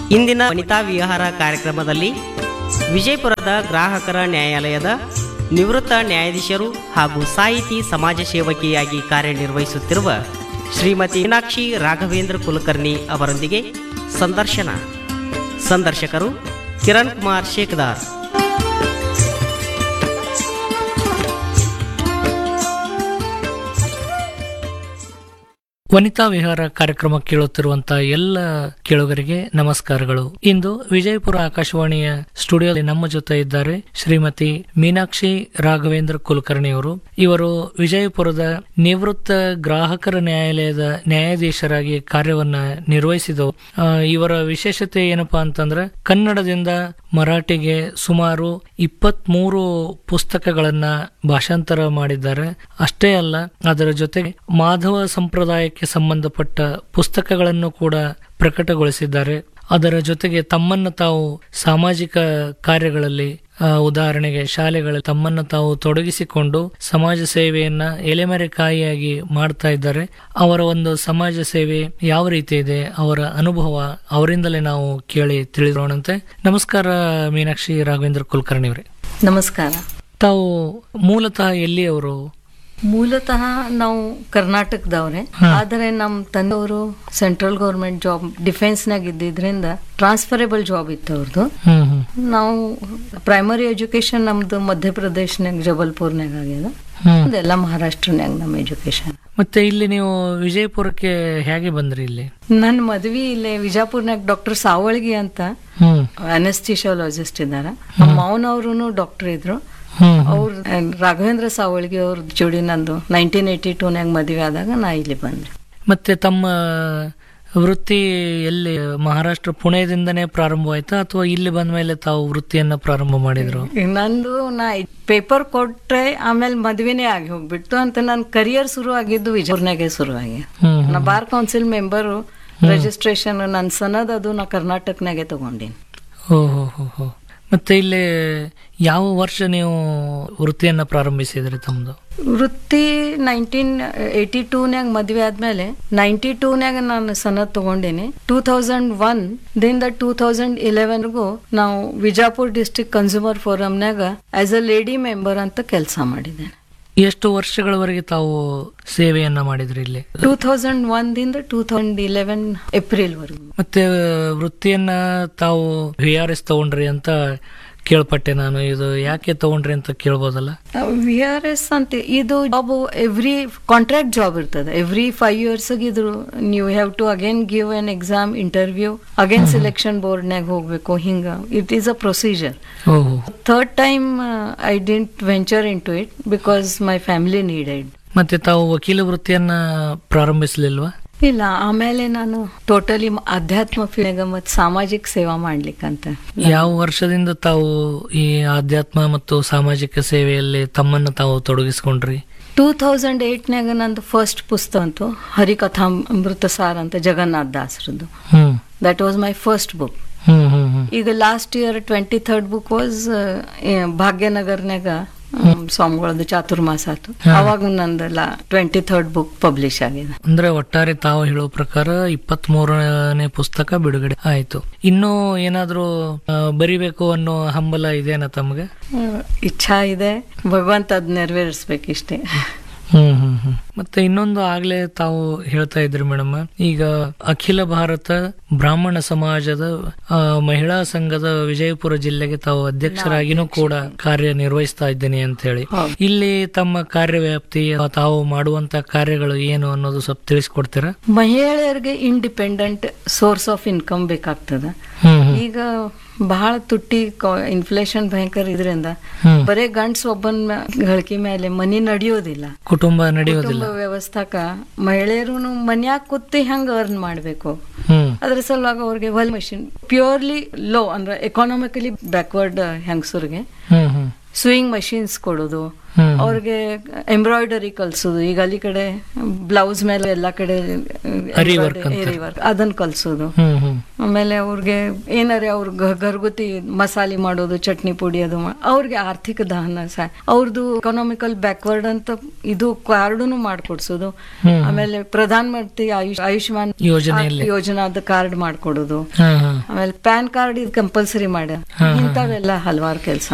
ಇಂದಿನ ವನಿತಾ ವಿಹಾರ ಕಾರ್ಯಕ್ರಮದಲ್ಲಿ ವಿಜಯಪುರದ ಗ್ರಾಹಕರ ನ್ಯಾಯಾಲಯದ ನಿವೃತ್ತ ನ್ಯಾಯಾಧೀಶರು ಹಾಗೂ ಸಾಹಿತಿ ಸಮಾಜ ಸೇವಕಿಯಾಗಿ ಕಾರ್ಯನಿರ್ವಹಿಸುತ್ತಿರುವ ಶ್ರೀಮತಿ ಮೀನಾಕ್ಷಿ ರಾಘವೇಂದ್ರ ಕುಲಕರ್ಣಿ ಅವರೊಂದಿಗೆ ಸಂದರ್ಶನ ಸಂದರ್ಶಕರು ಕಿರಣ್ ಕುಮಾರ್ ಶೇಖದಾರ್ ವನಿತಾ ವಿಹಾರ ಕಾರ್ಯಕ್ರಮ ಕೇಳುತ್ತಿರುವಂತಹ ಎಲ್ಲ ಕೇಳುಗರಿಗೆ ನಮಸ್ಕಾರಗಳು ಇಂದು ವಿಜಯಪುರ ಆಕಾಶವಾಣಿಯ ಸ್ಟುಡಿಯೋದಲ್ಲಿ ನಮ್ಮ ಜೊತೆ ಇದ್ದಾರೆ ಶ್ರೀಮತಿ ಮೀನಾಕ್ಷಿ ರಾಘವೇಂದ್ರ ಕುಲಕರ್ಣಿ ಅವರು ಇವರು ವಿಜಯಪುರದ ನಿವೃತ್ತ ಗ್ರಾಹಕರ ನ್ಯಾಯಾಲಯದ ನ್ಯಾಯಾಧೀಶರಾಗಿ ಕಾರ್ಯವನ್ನ ನಿರ್ವಹಿಸಿದವು ಆ, ಇವರ ವಿಶೇಷತೆ ಏನಪ್ಪಾ ಅಂತಂದ್ರೆ ಕನ್ನಡದಿಂದ ಮರಾಠಿಗೆ ಸುಮಾರು ಇಪ್ಪತ್ಮೂರು ಪುಸ್ತಕಗಳನ್ನ ಭಾಷಾಂತರ ಮಾಡಿದ್ದಾರೆ ಅಷ್ಟೇ ಅಲ್ಲ ಅದರ ಜೊತೆಗೆ ಮಾಧವ ಸಂಪ್ರದಾಯಕ್ಕೆ ಸಂಬಂಧಪಟ್ಟ ಪುಸ್ತಕಗಳನ್ನು ಕೂಡ ಪ್ರಕಟಗೊಳಿಸಿದ್ದಾರೆ ಅದರ ಜೊತೆಗೆ ತಮ್ಮನ್ನು ತಾವು ಸಾಮಾಜಿಕ ಕಾರ್ಯಗಳಲ್ಲಿ ಆ, ಉದಾಹರಣೆಗೆ ಶಾಲೆಗಳಲ್ಲಿ ತಮ್ಮನ್ನು ತಾವು ತೊಡಗಿಸಿಕೊಂಡು ಸಮಾಜ ಸೇವೆಯನ್ನ ಎಲೆಮರೆಕಾಯಿಯಾಗಿ ಮಾಡ್ತಾ ಇದ್ದಾರೆ ಅವರ ಒಂದು ಸಮಾಜ ಸೇವೆ ಯಾವ ರೀತಿ ಇದೆ ಅವರ ಅನುಭವ ಅವರಿಂದಲೇ ನಾವು ಕೇಳಿ ತಿಳಿದೋಣಂತೆ ನಮಸ್ಕಾರ ಮೀನಾಕ್ಷಿ ರಾಘವೇಂದ್ರ ಕುಲಕರ್ಣಿ ಅವರೇ ನಮಸ್ಕಾರ ತಾವು ಮೂಲತಃ ಎಲ್ಲಿ ಅವರು ಮೂಲತಃ ನಾವು ಕರ್ನಾಟಕದವ್ರೆ ಆದರೆ ನಮ್ಮ ತಂದೆಯವರು ಸೆಂಟ್ರಲ್ ಗೌರ್ಮೆಂಟ್ ಜಾಬ್ ಡಿಫೆನ್ಸ್ನಾಗ ಇದ್ದಿದ್ರಿಂದ ಟ್ರಾನ್ಸ್ಫರೇಬಲ್ ಜಾಬ್ ಇತ್ತು ಅವ್ರದ್ದು ಹ್ಮ್ ಹ್ಮ್ ನಾವು ಪ್ರೈಮರಿ ಎಜುಕೇಶನ್ ನಮ್ದು ಮಧ್ಯಪ್ರದೇಶ್ನಾಗ ಜಬಲ್ಪುರ್ನಾಗ ಆಗ್ಯದ ಹ್ಮ್ ಅದೆಲ್ಲ ಮಹಾರಾಷ್ಟ್ರನ್ಯಾಗ ನಮ್ಮ ಎಜುಕೇಶನ್ ಮತ್ತೆ ಇಲ್ಲಿ ನೀವು ವಿಜಯಪುರಕ್ಕೆ ಹೇಗೆ ಬಂದ್ರಿ ಇಲ್ಲಿ ನನ್ನ ಮದ್ವಿ ಇಲ್ಲೇ ವಿಜಾಪುರ್ನಾಗ ಡಾಕ್ಟರ್ ಸಾವಳ್ಗಿ ಅಂತ ಹ್ಮ್ ಅನೆಸ್ಟಿಶಿಯಾಲಜಿಸ್ಟ್ ಇದ್ದಾರೆ ನಮ್ಮ ಮಾವನವ್ರು ಡಾಕ್ಟರ್ ಇದ್ರು ಹ್ಮ್ ಅವ್ರು ರಾಘವೇಂದ್ರ ಸಾವಳ್ಗಿ ಅವ್ರ ಜೋಡಿ ನಂದು ನೈನ್ಟೀನ್ ಏಯ್ಟಿ ಟೂನ್ಯಾಗ ಮದುವೆ ಆದಾಗ ನಾ ಇಲ್ಲಿ ಬಂದೆ ಮತ್ತೆ ತಮ್ಮ ವೃತ್ತಿ ಎಲ್ಲಿ ಮಹಾರಾಷ್ಟ್ರ ಪುಣೆದಿಂದನೇ ಪ್ರಾರಂಭವಾಯ್ತಾ ಅಥವಾ ಇಲ್ಲಿ ಬಂದ ಮೇಲೆ ತಾವು ವೃತ್ತಿಯನ್ನ ಪ್ರಾರಂಭ ಮಾಡಿದ್ರು ಈಗ ನಂದು ನಾ ಪೇಪರ್ ಕೊಟ್ರೆ ಆಮೇಲೆ ಮದ್ವೆನೇ ಆಗಿ ಹೋಗ್ಬಿಟ್ಟು ಅಂತ ನನ್ನ ಕರಿಯರ್ ಶುರು ಆಗಿದ್ದು ವಿಜಯಪುರ್ನಾಗೆ ಶುರು ಆಗಿ ಹ್ಮ್ ನಾ ಬಾರ್ ಕೌನ್ಸಿಲ್ ಮೆಂಬರು ರಿಜಿಸ್ಟ್ರೇಷನ್ ನನ್ನ ಸನದ್ ಅದು ನಾ ಕರ್ನಾಟಕನಾಗೆ ತಗೊಂಡಿನಿ ಹೋ ಹೋ ಹೋ ಹೋ ಮತ್ತೆ ಇಲ್ಲಿ ಯಾವ ವರ್ಷ ನೀವು ವೃತ್ತಿಯನ್ನ ಪ್ರಾರಂಭಿಸಿದ್ರಿ ತಮ್ಮದು ವೃತ್ತಿ ನೈನ್ಟೀನ್ ಏಯ್ಟಿ ಟೂನ್ಯಾಗ ಮದ್ವೆ ಆದ್ಮೇಲೆ ನೈಂಟಿ ಟೂನ್ಯಾಗ ನಾನು ಸನದ್ ತಗೊಂಡೀನಿ ಟೂ ತೌಸಂಡ್ ಒನ್ ದಿಂದ ಟೂ ತೌಸಂಡ್ ಇಲೆವೆನ್ಗೂ ನಾವು ವಿಜಾಪುರ್ ಡಿಸ್ಟ್ರಿಕ್ಟ್ ಕನ್ಸ್ಯೂಮರ್ ಫೋರಮ್ನಾಗ ಆಸ್ ಅ ಲೇಡಿ ಮೆಂಬರ್ ಅಂತ ಕೆಲಸ ಮಾಡಿದ್ದೇನೆ ಎಷ್ಟು ವರ್ಷಗಳವರೆಗೆ ತಾವು ಸೇವೆಯನ್ನ ಮಾಡಿದ್ರಿ ಇಲ್ಲಿ ಟೂ ತೌಸಂಡ್ ಒನ್ದಿಂದ ಟೂ ತೌಸಂಡ್ ಇಲೆವೆನ್ ಏಪ್ರಿಲ್ ವರೆಗೂ ಮತ್ತೆ ವೃತ್ತಿಯನ್ನ ತಾವು ವಿ ಆರ್ ಎಸ್ ತಗೊಂಡ್ರಿ ಅಂತ ಕೇಳ್ಪಟ್ಟೆ ನಾನು ಇದು ಯಾಕೆ ತಗೊಂಡ್ರಿ ಅಂತ ಕೇಳ್ಬೋದಲ್ಲ ವಿ ಆರ್ ಎಸ್ ಅಂತ ಇದು ಜಾಬ್ ಎವ್ರಿ ಕಾಂಟ್ರಾಕ್ಟ್ ಜಾಬ್ ಇರ್ತದೆ ಎವ್ರಿ ಫೈವ್ ಇಯರ್ಸ್ ಇದು ನೀವು have to again give an exam interview again selection ಬೋರ್ಡ್ನಾಗ ಹೋಗ್ಬೇಕು ಹಿಂಗ ಇಟ್ ಈಸ್ ಅ ಪ್ರೊಸೀಜರ್ ಓಹೋ third time I didn't venture into it because my family needed ಮತ್ತೆ ತಾವು ವಕೀಲ ವೃತ್ತಿಯನ್ನ ಪ್ರಾರಂಭಿಸಲಿಲ್ವಾ ಇಲ್ಲ ಆಮೇಲೆ ನಾನು ಟೋಟಲಿ ಅಧ್ಯಾತ್ಮ ಫೀಲ್ಡ್ ಮತ್ತು ಸಾಮಾಜಿಕ ಸೇವಾ ಮಾಡ್ಲಿಕ್ಕಂತ ಯಾವ ವರ್ಷದಿಂದ ತಾವು ಈ ಆಧ್ಯಾತ್ಮ ಮತ್ತು ಸಾಮಾಜಿಕ ಸೇವೆಯಲ್ಲಿ ತಮ್ಮನ್ನು ತಾವು ತೊಡಗಿಸ್ಕೊಂಡ್ರಿ ಟೂ ತೌಸಂಡ್ ಏಟ್ನಾಗ ನಂದು ಫಸ್ಟ್ ಪುಸ್ತಕ ಅಂತು ಹರಿಕಥಾ ಅಮೃತ ಸಾರ್ ಅಂತ ಜಗನ್ನಾಥ್ ದಾಸರದ್ದು hmm that was my first book hmm hmm hmm ಈಗ last year twenty third book was ಭಾಗ್ಯನಗರ್ನಾಗ ಮ್, ಸ್ವಾಮಿಗಳದ್ದು ಚಾತುರ್ಮಾಸ ಆತು ಅವಾಗ ನಂದೆಲ್ಲ ಟ್ವೆಂಟಿ ಥರ್ಡ್ ಬುಕ್ ಪಬ್ಲಿಷ್ ಆಗಿದೆ ಅಂದ್ರೆ ಒಟ್ಟಾರೆ ತಾವು ಹೇಳೋ ಪ್ರಕಾರ ಇಪ್ಪತ್ತ್ ಮೂರನೇ ಪುಸ್ತಕ ಬಿಡುಗಡೆ ಆಯ್ತು ಇನ್ನೂ ಏನಾದ್ರೂ ಆ, ಬರಿಬೇಕು ಅನ್ನೋ ಹಂಬಲ ಇದೆನಾ ತಮ್ಗೆ ಹ್ಮ್, ಇಚ್ಛಾ ಇದೆ ಭಗವಂತ ಅದ್ ನೆರವೇರಿಸ್ಬೇಕಿಷ್ಟೇ ಹ್ಮ್ ಹ್ಮ್ ಹ್ಮ್ ಮತ್ತೆ ಇನ್ನೊಂದು ಆಗ್ಲೇ ತಾವು ಹೇಳ್ತಾ ಇದ್ರಿ ಮೇಡಮ್ ಈಗ ಅಖಿಲ ಭಾರತ ಬ್ರಾಹ್ಮಣ ಸಮಾಜದ ಆ, ಮಹಿಳಾ ಸಂಘದ ವಿಜಯಪುರ ಜಿಲ್ಲೆಗೆ ತಾವು ಅಧ್ಯಕ್ಷರಾಗಿನೂ ಕೂಡ ಕಾರ್ಯ ನಿರ್ವಹಿಸ್ತಾ ಇದ್ದೀನಿ ಅಂತ ಹೇಳಿ ಹೌದು. ಇಲ್ಲಿ ತಮ್ಮ ಕಾರ್ಯವ್ಯಾಪ್ತಿ ತಾವು ಮಾಡುವಂತ ಕಾರ್ಯಗಳು ಏನು ಅನ್ನೋದು ಸ್ವಲ್ಪ ತಿಳಿಸ್ಕೊಡ್ತೀರಾ ಮಹಿಳೆಯರಿಗೆ ಇಂಡಿಪೆಂಡೆಂಟ್ ಸೋರ್ಸ್ ಆಫ್ ಇನ್ಕಮ್ ಬೇಕಾಗ್ತದ ಹ್ಮ್ ಹ್ಮ್ ಈಗ ಬಹಳ ತುಟ್ಟಿ ಇನ್ಫ್ಲೇಷನ್ ಭಯಂಕರ ಇದರಿಂದ ಹ್ಮ್ ಬರೇ ಗಂಡ್ಸ್ ಒಬ್ಬನ್ ಮ್ಯಾ- ಗಳಿಕೆ ಮೇಲೆ ಮನಿ ನಡೆಯೋದಿಲ್ಲ ಕುಟುಂಬ ನಡೆಯೋದಿಲ್ಲ ಕುಟುಂಬ ವ್ಯವಸ್ಥಾಕ ಮಹಿಳೆಯರು ಮನ್ಯಾಗ ಕೂತಿ ಹೆಂಗ್ ಅರ್ನ್ ಮಾಡ್ಬೇಕು ಹ್ಮ್ ಅದ್ರ ಸಲುವಾಗಿ ಅವ್ರಿಗೆ ಹೊಲ್ ಮಷಿನ್ ಪ್ಯೂರ್ಲಿ ಲೋ ಅಂದ್ರೆ ಎಕಾನಾಮಿಕಲಿ ಬ್ಯಾಕ್ವರ್ಡ್ ಹೆಂಗಸರಿಗೆ ಹ್ಮ್ ಹ್ಮ್ ಸ್ವಿಂಗ್ ಮಷೀನ್ಸ್ ಕೊಡೋದು ಹ್ಮ್. ಅವ್ರಿಗೆ ಎಂಬ್ರಾಯ್ಡರಿ ಕಲ್ಸೋದು ಈಗ ಅಲ್ಲಿ ಕಡೆ ಬ್ಲೌಸ್ ಮೇಲೆ ಎಲ್ಲ ಕಡೆ Ari work ಅಂತಾರೆ. ವರ್ಕ್ ಅದನ್ನ ಕಲ್ಸೋದು ಹ್ಮ್ ಹ್ಮ್ ಆಮೇಲೆ ಅವ್ರಿಗೆ ಏನಾರೆ ಅವ್ರ ಗ- ಗರ್ಗುತಿ ಮಸಾಲೆ ಮಾಡೋದು ಚಟ್ನಿ ಪುಡಿ ಅದು ಮಾ- ಅವ್ರಿಗೆ ಆರ್ಥಿಕ ದಹನ ಸಹ ಅವ್ರದ್ದು ಎಕನಾಮಿಕಲ್ ಬ್ಯಾಕ್ವರ್ಡ್ ಅಂತ ಇದು ಕಾರ್ಡುನು ಮಾಡ್ಕೊಡ್ಸೋದು ಹ್ಮ್. ಆಮೇಲೆ ಪ್ರಧಾನ ಮಂತ್ರಿ ಆಯುಷ್ ಆಯುಷ್ಮಾನ್ ಯೋಜನೆಯಲ್ಲಿ. ಯೋಜನಾದ ಕಾರ್ಡ್ ಮಾಡ್ಕೊಡೋದು ಹಾ ಹಾ ಆಮೇಲೆ ಪ್ಯಾನ್ ಕಾರ್ಡ್ ಇದು ಕಂಪಲ್ಸರಿ ಮಾಡ್ಯ ಇಂಥವೆಲ್ಲ ಹಲವಾರು ಕೆಲಸ